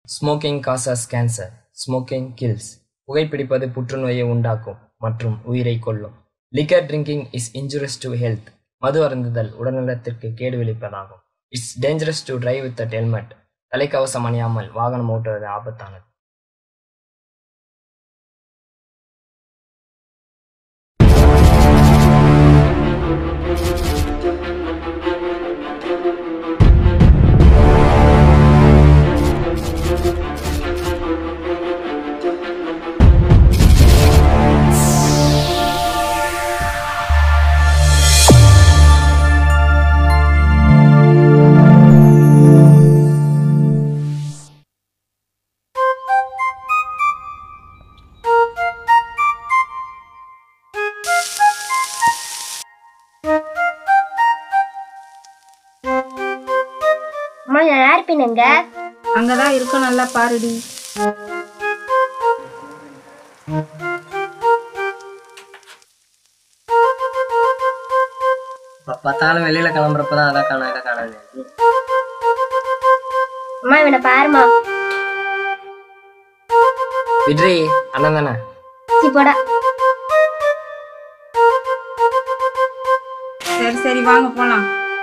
Smoking causes cancer smoking kills புகைப்பிடிப்பது புற்றுநோயை உண்டாக்கும் மற்றும் உயிரை கொல்லும் liquor drinking is injurious to health மது அருந்துதல் உடல்நலத்திற்கு கேடு விளைப்பதாகும் it's dangerous to drive without helmet தலைக்கவசம் அணியாமல் வாகனம் ஓட்டுவது ஆபத்தானது அம்மா நான் ஏர்பின்னுங்க அங்கதான் இருக்கும் நல்லா பாருடி பார்த்தாலும் வெளியில கிளம்புறப்பதான் அதை காணா இதை காணாது அம்மா இவனை பாருமா விட்ரி அண்ணன் தானே சி போடா சரி சரி வாங்க போலாம்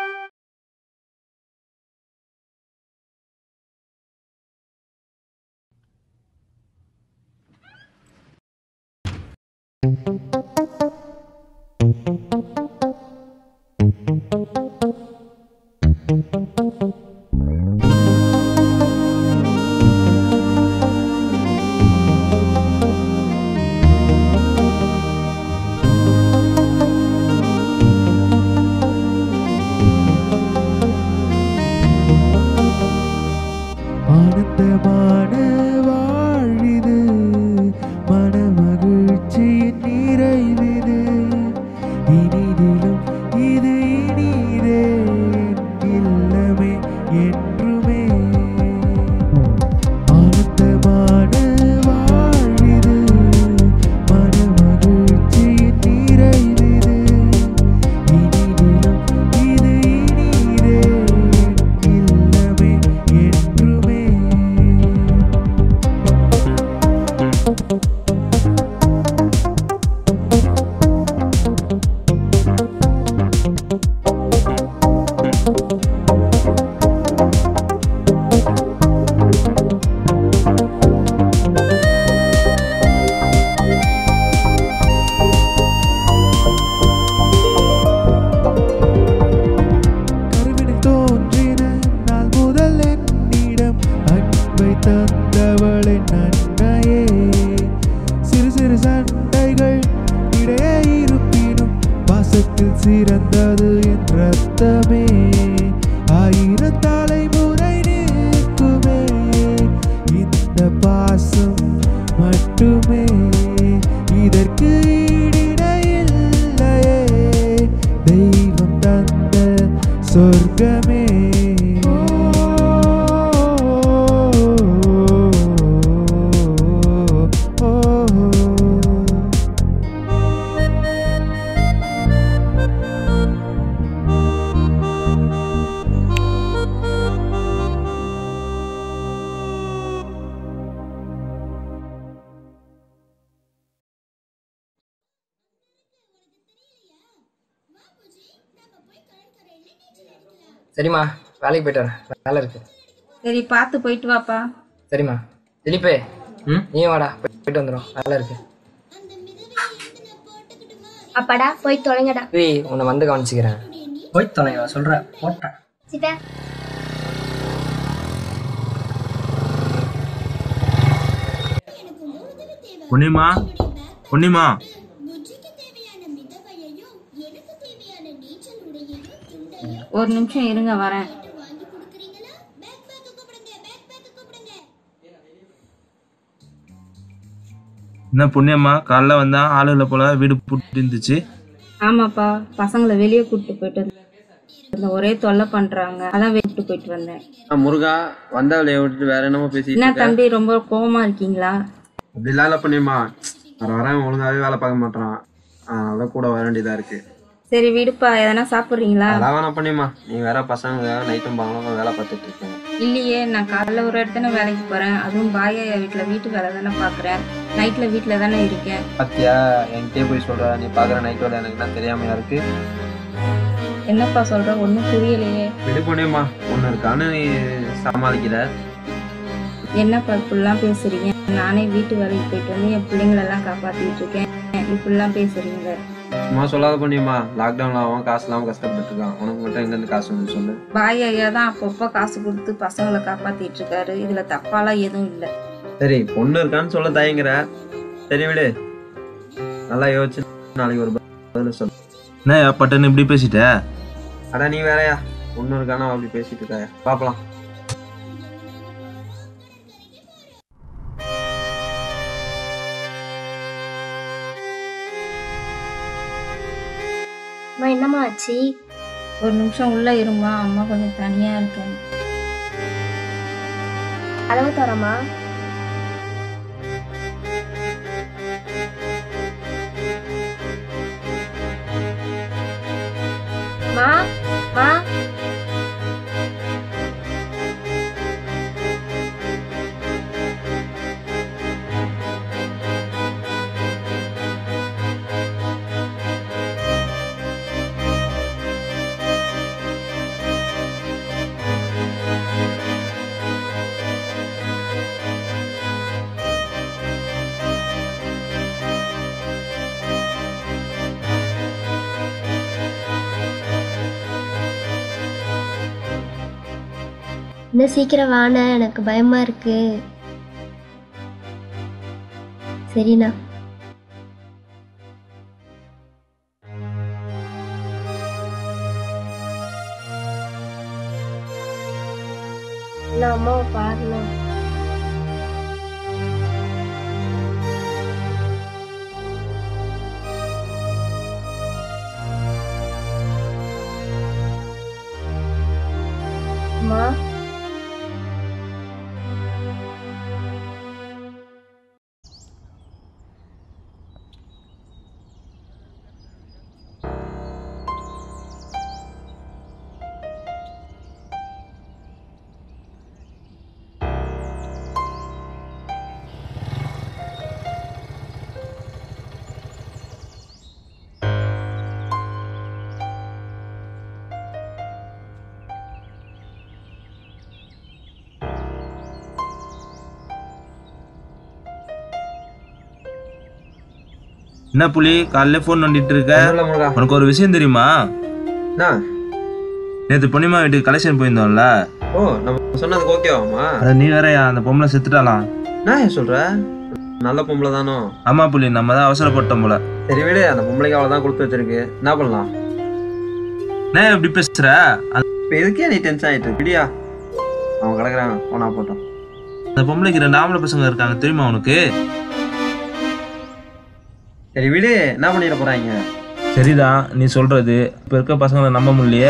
ஆனந்தமான வாழ்விது மன மகிழ்ச்சியின் நிறைவிது இனிதிலும் இது இனிதே இல்லமே என்றுமே ஆனந்தமான வாழ்விது மன மகிழ்ச்சியின் நிறைவிது இனிதிலும் இது இனிதே இல்லமே என்றுமே கருவினில் தோன்றின நாள் முதல் என்னிடம் அன்பை தந்தவளை நன்மையே சிறு சிறு சண்டைகள் இடையே இருப்பினும் பாசத்தில் சிறந்தது என் ரத்தமே ஆயிரம் தலைமுறை நிற்குமே இந்த பாசம் மட்டுமே இதற்கு ஈடிணையில்லையே தெய்வம் தந்த சொர்க்கமே சரிம்மா வேலைக்கு போயிட்டு வரேன் வேலை இருக்கு சரி பார்த்து போயிட்டு வாப்பா சரிம்மா திலீப்பே ம் நீயும் வாடா போய்- போயிட்டு வந்துடும் வேலை இருக்கு அப்பாடா போய் தொலைங்கடா ஏய் உன்னை வந்து கவனிச்சுக்கிறேன் போய் தொலைவா சொல்ற போட்டேன் சிட்டா பொன்னிமா பொன்னிமா ஒரு நிமிஷம் இருங்க வரேன் என்ன புண்ணியம்மா காலைல வந்தா ஆளுல போல வீடு பூட்டி இருந்துச்சு ஆமாப்பா பசங்களை வெளியே கூப்பிட்டு போயிட்டு வந்தேன். ஒரே தொல்லை பண்றாங்க அதான் வெளியே கூப்பிட்டு போயிட்டு வந்தேன் ஆ, முருகா வந்தவளைய விட்டுட்டு வேற என்னமோ பேசிட்டு என்ன இருக்க தம்பி ரொம்ப கோவமா இருக்கீங்களா அப்படிலாம் இல்ல பண்ணியம்மா வர வரேன் ஒழுங்காவே வேலை பார்க்க மாட்டான் அதனால கூட வர வேண்டியதா இருக்கு சரி விடுப்பா எதனா சாப்பிட்றீங்களா அதெல்லாம் வேணாம் பண்ணியம்மா நீ வேற பசங்க நைட்டும் பாங்களாம் வேலை பார்த்துட்டு இருக்கேன் இல்லையே நான் காலைல ஒரு இடத்துல வேலைக்கு போகிறேன் அதுவும் பாயா வீட்டில் வீட்டு வேலை தானே பார்க்குறேன் நைட்டில் வீட்டில் தானே இருக்கேன் பாத்தியா என்கிட்டயே போய் சொல்ற நீ பாக்குற நைட் வேலை எனக்கு தான் தெரியாமையா இருக்கு என்னப்பா சொல்கிற ஒன்றும் புரியலையே விடு பண்ணியம்மா ஒண்ணு இருக்கான்னு நீ சமாளிக்கிற என்னப்பா இப்படிலாம் பேசுறீங்க நானே வீட்டு வேலைக்கு போயிட்டு வந்து என் பிள்ளைங்களெல்லாம் காப்பாற்றிட்டு இருக்கேன் இப்படிலாம் பேசுறீங்க சும்மா சொல்லாத பண்ணியம்மா லாக்டவுன்ல அவன் காசு இல்லாம கஷ்டப்பட்டு இருக்கான் உனக்கு மட்டும் எங்க இருந்து காசு வந்து சொல்லு பாய் ஐயா தான் அப்பப்போ காசு கொடுத்து பசங்களை காப்பாத்திட்டு இருக்காரு இதுல தப்பாலாம் எதுவும் இல்லை சரி பொண்ணு இருக்கான்னு சொல்ல தயங்குற சரி விடு நல்லா யோசிச்சு நாளைக்கு ஒரு பதில் சொல்லு என்ன பட்டுன்னு இப்படி பேசிட்ட அட நீ வேறயா பொண்ணு இருக்கானா அப்படி பேசிட்டு இருக்காயா பாக்கலாம் அம்மா என்னம்மா ஆச்சு ஒரு நிமிஷம் உள்ள இருமா அம்மா கொஞ்சம் தனியா இருக்கேன் கதவு தரமா மா மா இன்னும் சீக்கிரம் வாண்ணே எனக்கு பயமா இருக்கு சரிண்ணா நான் அம்மாவை பாருண்ணா அம்மா என்ன புலி காலையில ஃபோன் நோண்டிட்டு இருக்க ஒண்ணும் இல்ல முருகா உனக்கு ஒரு விஷயம் தெரியுமா என்ன நேற்று பொன்னிமா வீட்டுக்கு கலெக்ஷன் போயிருந்தோம்ல ஓ நம்ம சொன்னதுக்கு ஓகேவாமா அட நீ வேறயா அந்த பொம்பளை செத்துட்டாலாம் என்ன ஏன் சொல்ற நல்ல பொம்பளை தானோ ஆமா புலி நம்ம தான் அவசரப்பட்டோம் போல சரி விடு அந்த பொம்பளைக்கு அவ்வளவுதான் கொடுத்து வச்சிருக்கு என்ன பண்ணலாம் என்ன இப்படி பேசுற இப்போ எதுக்கே நீ டென்ஷன் ஆயிட்டு விடியா அவன் கிடக்குறான் போனா போட்டோம் அந்த பொம்பளைக்கு ரெண்டு ஆம்பளை பசங்க இருக்காங்க தெரியுமா உனக்கு சரி விடு என்ன பண்ணிட போறாங்க சரிதான் நீ சொல்றது இப்ப இருக்க பசங்களை நம்ப முடியலையே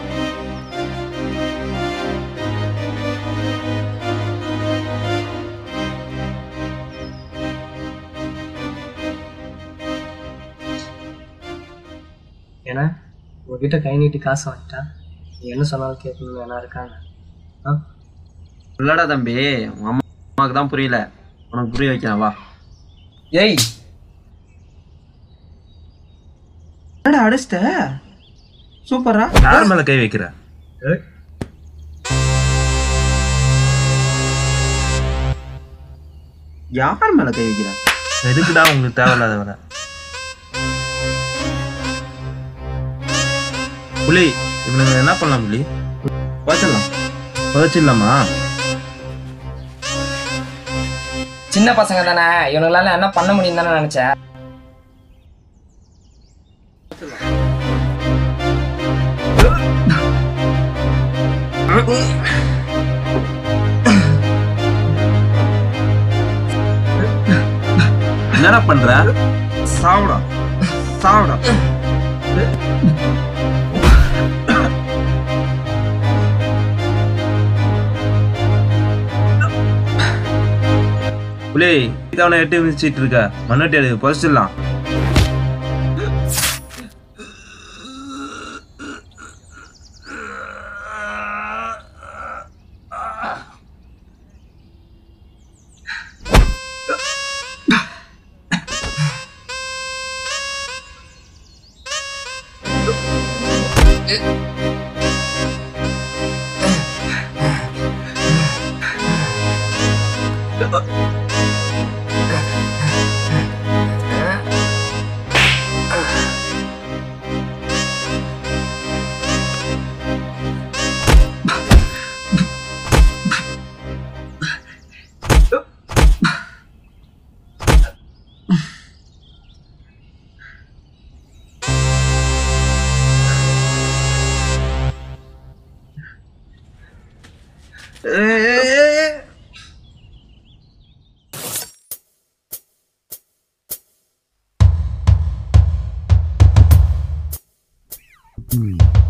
ஏன்னா உங்ககிட்ட கை நீட்டி காசு வாங்கிட்டா நீ என்ன சொன்னாலும் கேட்கணும்னு வேணா இருக்காங்க ஆ இல்லடா தம்பி உன் அம்மா அம்மாவுக்கு தான் புரியல உனக்கு புரிய வைக்கிறேன் வா ஏய் என்னடா அடிச்சிட்ட சூப்பரா யார் மேல கை வைக்கிற ஏய், யார் மேல கை வைக்கிற எதுக்குடா உங்களுக்கு தேவையில்லாத வேலை புலி இவனுங்க என்ன பண்ணலாம் புலி வச்சிடலாம் புதைச்சிடலாமா சின்ன பசங்க தானே இவனுங்களால என்ன பண்ண முடியும் தானே நினைச்சேன் என்னடா பண்ற சாவுடா சாவுடா புலி அவனை எட்டி மிதிச்சிட்டு இருக்க மண்ணட்டி அது புதைச்சிடலாம் Mm.